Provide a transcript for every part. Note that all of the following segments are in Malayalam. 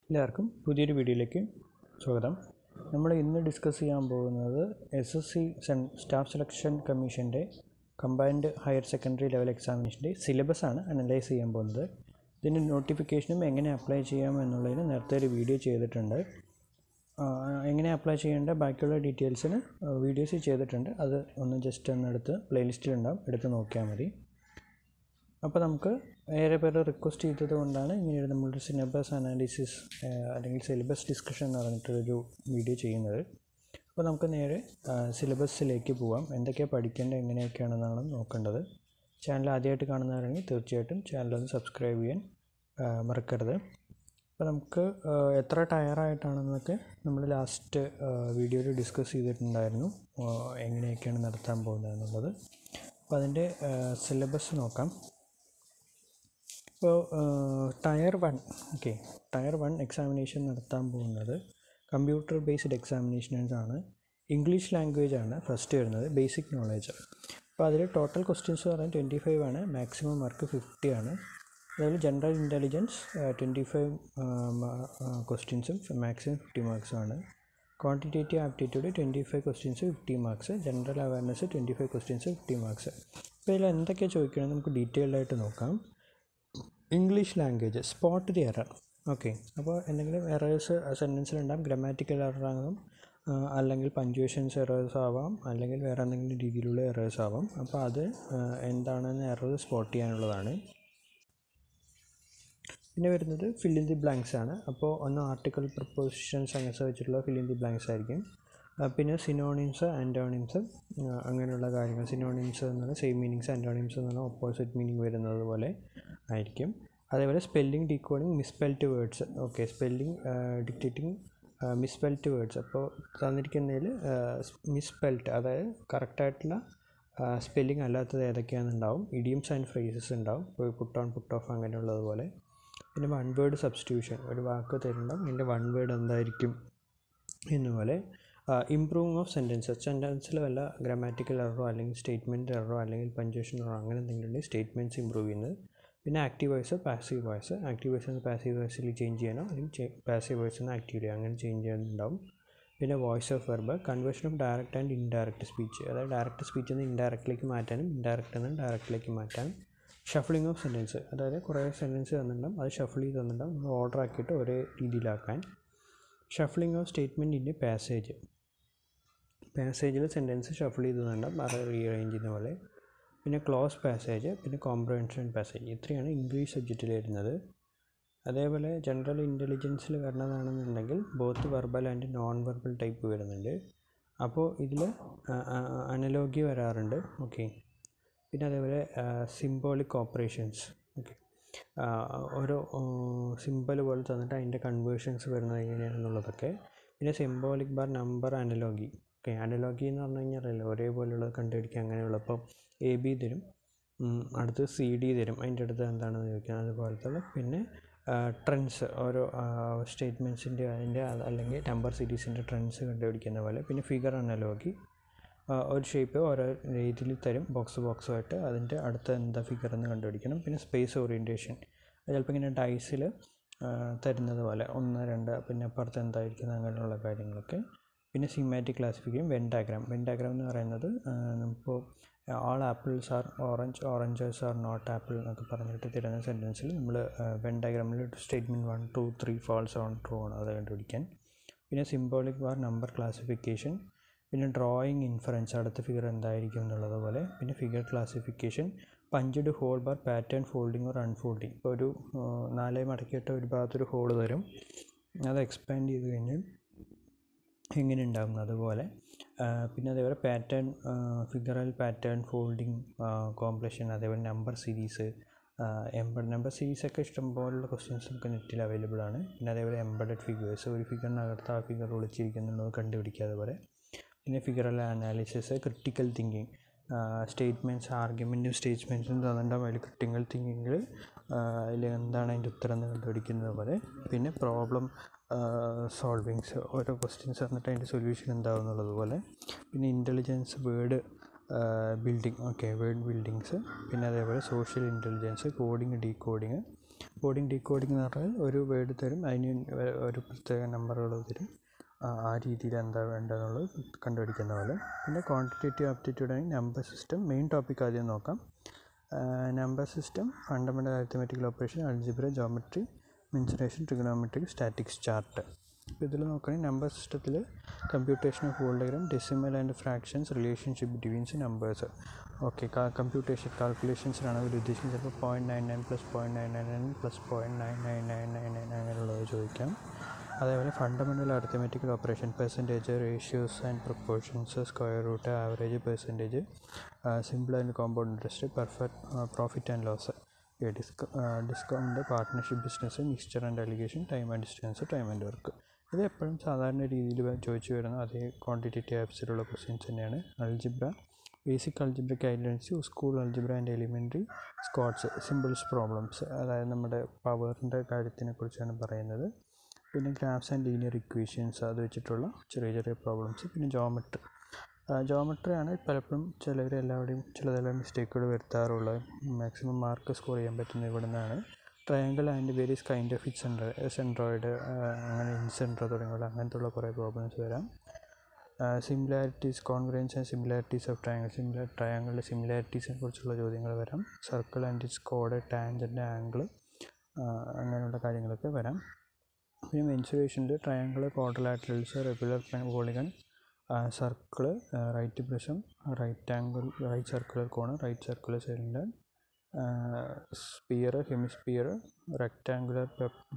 എല്ലാവർക്കും പുതിയൊരു വീഡിയോയിലേക്ക് സ്വാഗതം നമ്മൾ ഇന്ന് ഡിസ്കസ് ചെയ്യാൻ പോകുന്നത് S S C staff selection കമ്മീഷൻ്റെ കമ്പൈൻഡ് ഹയർ സെക്കൻഡറി ലെവൽ എക്സാമിനേഷൻ്റെ സിലബസ് ആണ് അനലൈസ് ചെയ്യാൻ പോകുന്നത് ഇതിൻ്റെ നോട്ടിഫിക്കേഷനും എങ്ങനെ അപ്ലൈ ചെയ്യാം എന്നുള്ളതിന് നേരത്തെ ഒരു വീഡിയോ ചെയ്തിട്ടുണ്ട് ആ, എങ്ങനെ അപ്ലൈ ചെയ്യേണ്ട ബാക്കിയുള്ള ഡീറ്റെയിൽസിന് വീഡിയോസ് ചെയ്തിട്ടുണ്ട് അത് ഒന്ന് ജസ്റ്റ് ഒന്ന് എടുത്ത് പ്ലേലിസ്റ്റിലുണ്ടാവും എടുത്ത് നോക്കിയാൽ മതി അപ്പോൾ നമുക്ക് ഏറെ പേര് റിക്വസ്റ്റ് ചെയ്തത് കൊണ്ടാണ് ഇങ്ങനെ നമ്മളൊരു സിലബസ് അനാലിസിസ് അല്ലെങ്കിൽ സിലബസ് ഡിസ്കഷൻ എന്ന് പറഞ്ഞിട്ടൊരു വീഡിയോ ചെയ്യുന്നത് അപ്പോൾ നമുക്ക് നേരെ സിലബസിലേക്ക് പോവാം എന്തൊക്കെയാണ് പഠിക്കേണ്ടത് എങ്ങനെയൊക്കെയാണെന്നാണ് നോക്കേണ്ടത് ചാനൽ ആദ്യമായിട്ട് കാണുന്നവരാണെങ്കിൽ തീർച്ചയായിട്ടും ചാനൽ ഒന്ന് സബ്സ്ക്രൈബ് ചെയ്യാൻ ആ, മറക്കരുത് അപ്പോൾ നമുക്ക് ആ, എത്ര ടയറായിട്ടാണെന്നൊക്കെ നമ്മൾ ലാസ്റ്റ് വീഡിയോയിൽ ഡിസ്കസ് ചെയ്തിട്ടുണ്ടായിരുന്നു ആ, എങ്ങനെയൊക്കെയാണ് നടത്താൻ പോകുന്നത് എന്നുള്ളത് അപ്പോൾ അതിൻ്റെ സിലബസ് നോക്കാം ഇപ്പോൾ tier one okay tier one examination നടത്താൻ പോകുന്നത് കമ്പ്യൂട്ടർ ബേസ്ഡ് എക്സാമിനേഷൻസ് ആണ് ഇംഗ്ലീഷ് ലാംഗ്വേജ് ആണ് ഫസ്റ്റ് വരുന്നത് ബേസിക് നോളേജ് അപ്പോൾ അതിൽ ടോട്ടൽ ക്വസ്റ്റ്യൻസ് പറയാൻ ട്വൻറ്റി ഫൈവ് ആണ് മാക്സിമം മാർക്ക് ഫിഫ്റ്റി ആണ് അതായത് ജനറൽ ഇൻ്റലിജൻസ് ട്വൻറ്റി ഫൈവ് ക്വസ്റ്റ്യൻസും മാക്സിമം ഫിഫ്റ്റി മാർക്സും ആണ് quantitative aptitude twenty five questions fifty marks general awareness twenty five questions fifty marks അപ്പോൾ ഇതിൽ എന്തൊക്കെയാണ് ചോദിക്കുന്നത് നമുക്ക് ഡീറ്റെയിൽഡ് ആയിട്ട് നോക്കാം English language spot the error okay അപ്പോൾ എന്തെങ്കിലും എറേഴ്സ് സെൻറ്റൻസിലുണ്ടാകും ഗ്രമാറ്റിക്കൽ എറർ ആകും ആ, അല്ലെങ്കിൽ പഞ്ച്വേഷൻസ് എറേഴ്സ് ആവാം അല്ലെങ്കിൽ വേറെ എന്തെങ്കിലും രീതിയിലുള്ള എറേഴ്സ് ആവാം അപ്പോൾ അത് ആ, എന്താണെന്ന് എറർ സ്പോട്ട് ചെയ്യാനുള്ളതാണ് പിന്നെ വരുന്നത് ഫിൽ ഇൻ ദി ബ്ലാങ്ക്സ് ആണ് അപ്പോൾ ഒന്ന് ആർട്ടിക്കൽ പ്രപ്പോസിഷൻസ് അങ്ങനെ വെച്ചിട്ടുള്ള ഫിൽ ഇൻ ദി ബ്ലാങ്ക്സ് ആയിരിക്കും ആ, പിന്നെ സിനോണിംസ് ആൻറ്റോണിംസ് അങ്ങനെയുള്ള കാര്യങ്ങൾ സിനോണിംസ് എന്ന് പറഞ്ഞാൽ സെയിം മീനിങ്സ് ആൻറ്റോണിംസ് എന്ന് പറഞ്ഞാൽ ഓപ്പോസിറ്റ് മീനിങ് വരുന്നത് പോലെ ആയിരിക്കും അതേപോലെ spelling decoding misspelt words okay spelling dictating misspelt words അപ്പോൾ തന്നിരിക്കുന്നതിൽ മിസ്പെൽറ്റ് അതായത് കറക്റ്റായിട്ടുള്ള സ്പെല്ലിംഗ് അല്ലാത്തത് ഏതൊക്കെയാണെന്നുണ്ടാവും ഇഡിയംസ് ആൻഡ് ഫ്രേസസ് ഉണ്ടാവും ഇപ്പോൾ പുട്ട് ഓൺ പുട്ട് ഓഫ് അങ്ങനെയുള്ളതുപോലെ പിന്നെ വൺ വേർഡ് സബ്സ്റ്റിറ്റ്യൂഷൻ ഒരു വാക്ക് തരുന്നുണ്ടാവും അതിൻ്റെ വൺ വേർഡ് എന്തായിരിക്കും എന്നുപോലെ ഇംപ്രൂവിങ് ഓഫ് സെൻറ്റൻസസ് സെൻറ്റൻസിൽ വല്ല ഗ്രാമാറ്റിക്കൽ എററോ അല്ലെങ്കിൽ സ്റ്റേറ്റ്മെൻറ്റ് എററോ അല്ലെങ്കിൽ പഞ്ച്വേഷൻ എററോ അങ്ങനെ എന്തെങ്കിലും ഉണ്ടെങ്കിൽ സ്റ്റേറ്റ്മെൻറ്റ്സ് ഇമ്പ്രൂവ് ചെയ്യുന്നത് പിന്നെ active voice passive voice active voice നിന്ന് പാസീവ് വോയിസിൽ ചേഞ്ച് ചെയ്യാനോ അല്ലെങ്കിൽ പാസീവ് വോയിസ് നിന്ന് ആക്റ്റീവ് ചെയ്യുക അങ്ങനെ ചേഞ്ച് ചെയ്യാനുണ്ടാവും പിന്നെ voice of verb conversion of direct and indirect speech അതായത് ഡയറക്റ്റ് സ്പീച്ചിൽ നിന്ന് ഇൻഡയറക്റ്റിലേക്ക് മാറ്റാനും ഇൻഡയറക്റ്റ് നിന്ന് ഡയറക്റ്റിലേക്ക് മാറ്റാനും ഷഫിളിംഗ് ഓഫ് സെൻറ്റൻസ് അതായത് കുറേ സെൻറ്റൻസ് തന്നിട്ടുണ്ടാവും അത് ഷഫിൾ ചെയ്ത് തന്നിട്ടുണ്ടാവും നമ്മൾ ഓർഡർ ആക്കിയിട്ട് ഒരേ രീതിയിലാക്കാൻ ഷഫിളിംഗ് ഓഫ് സ്റ്റേറ്റ്മെൻറ്റിൻ്റെ പാസേജ് പാസേജിൽ സെൻറ്റൻസ് ഷഫിൾ ചെയ്ത് തന്നിട്ടുണ്ടാവും അത് റീഅറേഞ്ച് ചെയ്യുന്ന പോലെ പിന്നെ ക്ലോസ് പാസേജ് പിന്നെ കോംപ്രഹെൻഷൻ പാസേജ് ഇത്രയാണ് ഇംഗ്ലീഷ് സബ്ജക്റ്റിൽ വരുന്നത് അതേപോലെ ജനറൽ ഇൻ്റലിജൻസിൽ വരുന്നതാണെന്നുണ്ടെങ്കിൽ both verbal and non verbal type വരുന്നുണ്ട് അപ്പോൾ ഇതിൽ അനലോഗി വരാറുണ്ട് ഓക്കെ പിന്നെ അതേപോലെ സിംബോളിക് ഓപ്പറേഷൻസ് ഓക്കെ ഓരോ സിമ്പിൾ പോലെ തന്നിട്ട് അതിൻ്റെ കൺവേർഷൻസ് വരുന്നത് എങ്ങനെയാണെന്നുള്ളതൊക്കെ പിന്നെ symbolic bar number analogy okay analogy എന്ന് പറഞ്ഞു കഴിഞ്ഞാൽ ഒരേപോലെയുള്ളത് കണ്ടുപിടിക്കുക അങ്ങനെയുള്ള അപ്പോൾ എ ബി തരും ഉം, അടുത്ത് സി ഡി തരും അതിൻ്റെ അടുത്ത് എന്താണെന്ന് ചോദിക്കുക അതുപോലത്തെ പിന്നെ ട്രെൻഡ്സ് ഓരോ സ്റ്റേറ്റ്മെൻറ്റ്സിൻ്റെ അതിൻ്റെ അത് അല്ലെങ്കിൽ നമ്പർ സീരീസിൻ്റെ ട്രെൻഡ്സ് കണ്ടുപിടിക്കുന്ന പോലെ പിന്നെ ഫിഗർ അനലോഗി ഒരു ഷേപ്പ് ഓരോ രീതിയിൽ തരും ബോക്സ് ബോക്സുമായിട്ട് അതിൻ്റെ അടുത്ത എന്താ ഫിഗർ എന്ന് കണ്ടുപിടിക്കണം പിന്നെ സ്പേസ് ഓറിയൻറ്റേഷൻ ചിലപ്പോൾ ഇങ്ങനെ ഡൈസിൽ തരുന്നത് പോലെ ഒന്ന് രണ്ട് പിന്നെ അപ്പുറത്ത് എന്തായിരിക്കുന്നത് അങ്ങനെയുള്ള കാര്യങ്ങളൊക്കെ പിന്നെ semantic classification Venn diagram Venn diagram എന്ന് പറയുന്നത് ഇപ്പോൾ all apples are orange oranges are not apple എന്നൊക്കെ പറഞ്ഞിട്ട് തരുന്ന സെൻറ്റൻസിൽ നമ്മൾ വെൻ ഡയഗ്രാമിൽ statement one two three false on true ആണ് അത് കണ്ടുപിടിക്കാൻ പിന്നെ സിംബോളിക് ബാർ നമ്പർ ക്ലാസിഫിക്കേഷൻ പിന്നെ ഡ്രോയിങ് ഇൻഫറൻസ് അടുത്ത ഫിഗർ എന്തായിരിക്കും എന്നുള്ളത് പോലെ പിന്നെ figure classification punched hole bar pattern folding or unfolding ഇപ്പോൾ ഒരു ആ, നാലേ മടക്കിയിട്ട് ഒരു ഭാഗത്തൊരു ഹോൾ തരും അത് എക്സ്പാൻഡ് ചെയ്ത് കഴിഞ്ഞാൽ എങ്ങനെ ഉണ്ടാകും അതുപോലെ ആ, പിന്നെ അതേപോലെ pattern figural pattern folding completion അതേപോലെ number series embed number series ഒക്കെ ഇഷ്ടംപോലുള്ള ക്വസ്റ്റ്യൻസ് നമുക്ക് നെറ്റിൽ അവൈലബിൾ ആണ് പിന്നെ അതേപോലെ എംബഡഡ് ഫിഗേഴ്സ് ഒരു ഫിഗറിനകത്ത് ആ ഫിഗർ ഒളിച്ചിരിക്കുന്നുള്ളത് കണ്ടുപിടിക്കുക അതുപോലെ പിന്നെ figural analysis critical thinking statements ആർഗ്യുമെൻറ്റും സ്റ്റേറ്റ്മെൻറ്റ്സും തന്നിട്ടുണ്ടാവും അതിൽ ക്രിട്ടിക്കൽ തിങ്കിങ്ങിൽ അതിൽ എന്താണ് അതിൻ്റെ ഉത്തരം എന്ന് കണ്ടുപിടിക്കുന്നത് പോലെ പിന്നെ പ്രോബ്ലം സോൾവിങ്സ് ഓരോ ക്വസ്റ്റ്യൻസ് തന്നിട്ട് അതിൻ്റെ സൊല്യൂഷൻ എന്താവും എന്നുള്ളതുപോലെ പിന്നെ intelligence word building okay word buildings പിന്നെ അതേപോലെ social intelligence coding decoding coding decoding എന്ന് പറഞ്ഞാൽ ഒരു വേർഡ് തരും അതിന് ഒരു പ്രത്യേക നമ്പറുകൾ തരും ആ ആ രീതിയിൽ എന്താ വേണ്ടതെന്നുള്ളത് കണ്ടുപിടിക്കുന്ന പോലെ പിന്നെ ക്വാണ്ടിറ്റേറ്റീവ് ആപ്റ്റിറ്റ്യൂഡ് ആണെങ്കിൽ നമ്പർ സിസ്റ്റം മെയിൻ ടോപ്പിക് ആദ്യം നോക്കാം number system fundamental arithmetical operation algebra geometry mensuration trigonometric statics chart അപ്പോൾ ഇതിൽ നോക്കുകയാണെങ്കിൽ നമ്പർ സിസ്റ്റത്തിൽ computation of whole diagram decimal and fractions relationship betweens numbers okay computation കാൽക്കുലേഷൻസിനാണ് അവർ ഉദ്ദേശിക്കുന്നത് ചിലപ്പോൾ point nine nine plus point nine nine nine plus point nine nine nine nine nine അങ്ങനെയുള്ളത് ചോദിക്കാം അതേപോലെ fundamental arithmetical operation percentage ratios and proportions square root average percentage simple and compound interest perfect profit and loss disc discount partnership business mixture and alligation time and distance time and work ഇത് എപ്പോഴും സാധാരണ രീതിയിൽ ചോദിച്ചു വരുന്ന അതേ ക്വാണ്ടിറ്റേറ്റീവ് ആപ്സിലുള്ള ക്വസ്റ്റ്യൻസ് തന്നെയാണ് അൾജിബ്ര ബേസിക് അൾജിബ്രയ്ക്ക് identity school algebra and elementary scots simples problems അതായത് നമ്മുടെ പവറിൻ്റെ കാര്യത്തിനെ കുറിച്ചാണ് പറയുന്നത് പിന്നെ ഗ്രാഫ്സ് ആൻഡ് ലീനിയർ ഇക്വേഷൻസ് അത് വെച്ചിട്ടുള്ള ചെറിയ ചെറിയ പ്രോബ്ലംസ് പിന്നെ ജോമെട്രി ജോമെട്രിയാണ് പലപ്പോഴും ചിലവർ എല്ലാവരുടെയും ചിലതെല്ലാം മിസ്റ്റേക്കുകൾ വരുത്താറുള്ളത് മാക്സിമം മാർക്ക് സ്കോർ ചെയ്യാൻ പറ്റുന്നത് ഇവിടെ നിന്നാണ് triangle and various kind of it centra centroid അങ്ങനെ ഇൻസെൻട്രോ തുടങ്ങിയുള്ള അങ്ങനത്തെ ഉള്ള കുറേ പ്രോബ്ലംസ് വരാം similarities congruence and similarities of triangle similar ട്രയാങ്കിളിൻ്റെ സിമിലാരിറ്റീസിനെ കുറിച്ചുള്ള ചോദ്യങ്ങൾ വരാം സർക്കിൾ ആൻഡ് ഇറ്റ്സ് കോഡ് ടാൻജൻ്റ് ആംഗിൾ അങ്ങനെയുള്ള കാര്യങ്ങളൊക്കെ വരാം പിന്നെ മെൻസുറേഷനിൽ triangle quadrilaterals regular polygon circle right prism right angle right circular cone right circular cylinder sphere hemisphere rectangular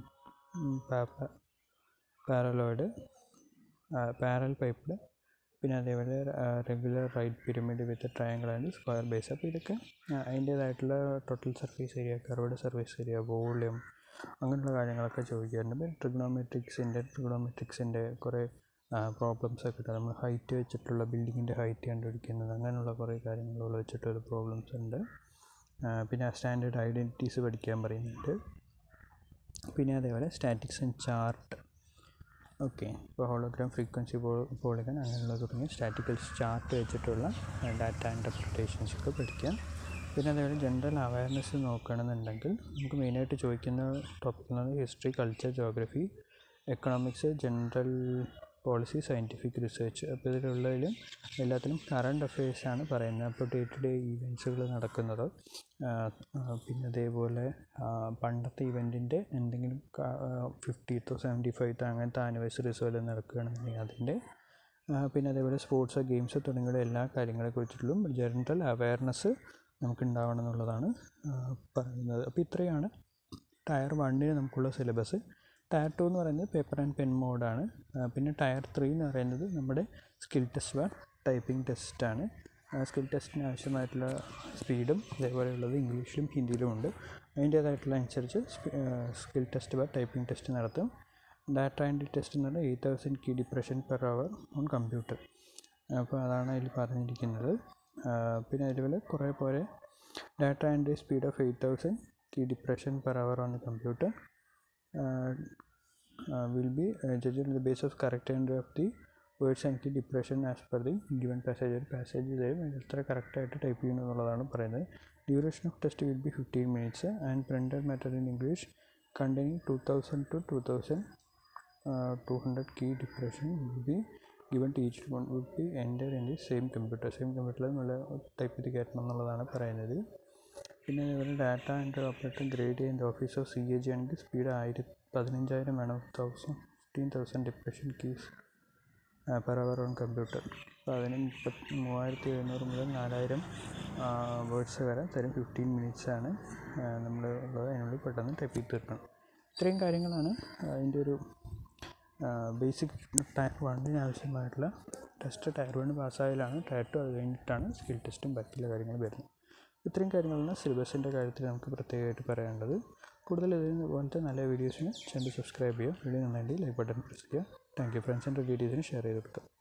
പാരലോയിഡ് parallelepiped പിന്നെ അതേപോലെ regular right pyramid with triangle and square base അപ്പോൾ ഇതൊക്കെ അതിൻ്റേതായിട്ടുള്ള total surface area curved surface area volume അങ്ങനെയുള്ള കാര്യങ്ങളൊക്കെ ചോദിക്കാറുണ്ട് പിന്നെ ട്രിഗ്നോമെട്രിക്സിൻ്റെ ട്രിഗ്നോമെട്രിക്സിൻ്റെ കുറേ പ്രോബ്ലംസ് ഒക്കെ ഉണ്ട് നമ്മൾ ഹൈറ്റ് വെച്ചിട്ടുള്ള ബിൽഡിങ്ങിൻ്റെ ഹൈറ്റ് കണ്ടുപിടിക്കുന്നത് അങ്ങനെയുള്ള കുറേ കാര്യങ്ങൾ വെച്ചിട്ടുള്ള പ്രോബ്ലംസ് ഉണ്ട് പിന്നെ സ്റ്റാൻഡേർഡ് ഐഡൻറ്റിറ്റീസ് പഠിക്കാൻ പറയുന്നുണ്ട് പിന്നെ അതേപോലെ സ്റ്റാറ്റിക്സ് ആൻഡ് ചാർട്ട് ഓക്കെ ഇപ്പോൾ ഹോളോഗ്രാം ഫ്രീക്വൻസി പോളിഗൺ അങ്ങനെയുള്ള തുടങ്ങിയ സ്റ്റാറ്റിക്കൽ ചാർട്ട് വെച്ചിട്ടുള്ള ഡാറ്റ ഇൻ്റർപ്രിട്ടേഷൻസ് ഒക്കെ പഠിക്കാം പിന്നെ അതേപോലെ ജനറൽ അവയർനെസ് നോക്കുകയാണെന്നുണ്ടെങ്കിൽ നമുക്ക് മെയിനായിട്ട് ചോദിക്കുന്ന ടോപ്പിക് എന്ന് പറയുന്നത് history culture geography economics general policy scientific research അപ്പോൾ ഇതിലുള്ളതിലും എല്ലാത്തിലും കറണ്ട് അഫയേഴ്സാണ് പറയുന്നത് അപ്പോൾ ഡേ ടു ഡേ ഈവൻറ്റ്സുകൾ നടക്കുന്നത് പിന്നെ അതേപോലെ പണ്ടത്തെ ഇവൻറ്റിൻ്റെ എന്തെങ്കിലും ഫിഫ്റ്റീത്തോ സെവൻറ്റി ഫൈവത്തോ അങ്ങനത്തെ ആനിവേഴ്സറീസ് വല്ലതും നടക്കുകയാണെന്നുണ്ടെങ്കിൽ അതിൻ്റെ പിന്നെ അതേപോലെ സ്പോർട്സ് ഗെയിംസ് തുടങ്ങിയുള്ള എല്ലാ കാര്യങ്ങളെ കുറിച്ചിട്ടുള്ള ജനറൽ അവയർനെസ് നമുക്ക് ഉണ്ടാവണം എന്നുള്ളതാണ് പറയുന്നത് അപ്പോൾ ഇത്രയാണ് ടയർ വണ്ണിന് നമുക്കുള്ള സിലബസ് ടയർ ടു എന്ന് പറയുന്നത് പേപ്പർ ആൻഡ് പെൻ മോഡാണ് പിന്നെ ടയർ ത്രീ എന്ന് പറയുന്നത് നമ്മുടെ സ്കിൽ ടെസ്റ്റ് ബാർ ടൈപ്പിംഗ് ടെസ്റ്റാണ് സ്കിൽ ടെസ്റ്റിന് ആവശ്യമായിട്ടുള്ള സ്പീഡും അതേപോലെയുള്ളത് ഇംഗ്ലീഷിലും ഹിന്ദിയിലും ഉണ്ട് അതിൻ്റേതായിട്ടുള്ള അനുസരിച്ച് skill test bar typing test നടത്തും ഡാറ്റ ആൻഡ് ടെസ്റ്റ് എന്ന് പറഞ്ഞാൽ eight thousand key depression per hour on computer അപ്പോൾ അതാണ് അതിൽ പറഞ്ഞിരിക്കുന്നത് പിന്നെ അതേപോലെ കുറേ പോലെ data and speed of eight thousand key depression per hour on computer will be uh, judged on the basis of correct end of the words and key depression as per the given passage ഒരു പാസേജ് തരും എത്ര കറക്റ്റായിട്ട് ടൈപ്പ് ചെയ്യണം എന്നുള്ളതാണ് പറയുന്നത് duration of test will be fifteen minutes and printed matter in English containing two thousand two two thousand two hundred key depression will be given to each one will be enter in the same computer same കമ്പ്യൂട്ടറിൽ നമ്മൾ ടൈപ്പ് ചെയ്ത് കയറ്റണം എന്നുള്ളതാണ് പറയുന്നത് പിന്നെ അതേപോലെ data and operator grade and office of C A G ആണെങ്കിൽ സ്പീഡ് ആയിരത്തി പതിനഞ്ചായിരം വേണം thousand fifteen thousand depression keys per hour on computer അപ്പോൾ അതിന് മുപ്പത്തി മൂവായിരത്തി എഴുന്നൂറ് മുതൽ നാലായിരം വേർഡ്സ് വരെ തരും ഫിഫ്റ്റീൻ മിനിറ്റ്സ് ആണ് നമ്മൾ ഉള്ളത് അതിനുള്ളിൽ പെട്ടെന്ന് ടൈപ്പ് ചെയ്ത് തീർക്കണം ഇത്രയും കാര്യങ്ങളാണ് അതിൻ്റെ ഒരു ബേസിക് ടയർ വണ്ണിന് ആവശ്യമായിട്ടുള്ള ടെസ്റ്റ് ടയർ വൺ പാസ്സായാലാണ് ടയർ ടു അത് കഴിഞ്ഞിട്ടാണ് സ്കിൽ ടെസ്റ്റും ബാക്കിയുള്ള കാര്യങ്ങൾ വരുന്നത് ഇത്രയും കാര്യങ്ങളാണ് സിലബസിൻ്റെ കാര്യത്തിൽ നമുക്ക് പ്രത്യേകമായിട്ട് പറയാനുള്ളത് കൂടുതൽ ഇതുപോലത്തെ നല്ല വീഡിയോസിന് ചാനൽ സബ്സ്ക്രൈബ് ചെയ്യുക വീഡിയോ നന്നായിട്ട് ലൈക്ക് ബട്ടൺ പ്രസ് ചെയ്യുക താങ്ക് യു ഫ്രണ്ട്സിൻ്റെ വീഡിയോസിന് ഷെയർ ചെയ്ത് കൊടുക്കുക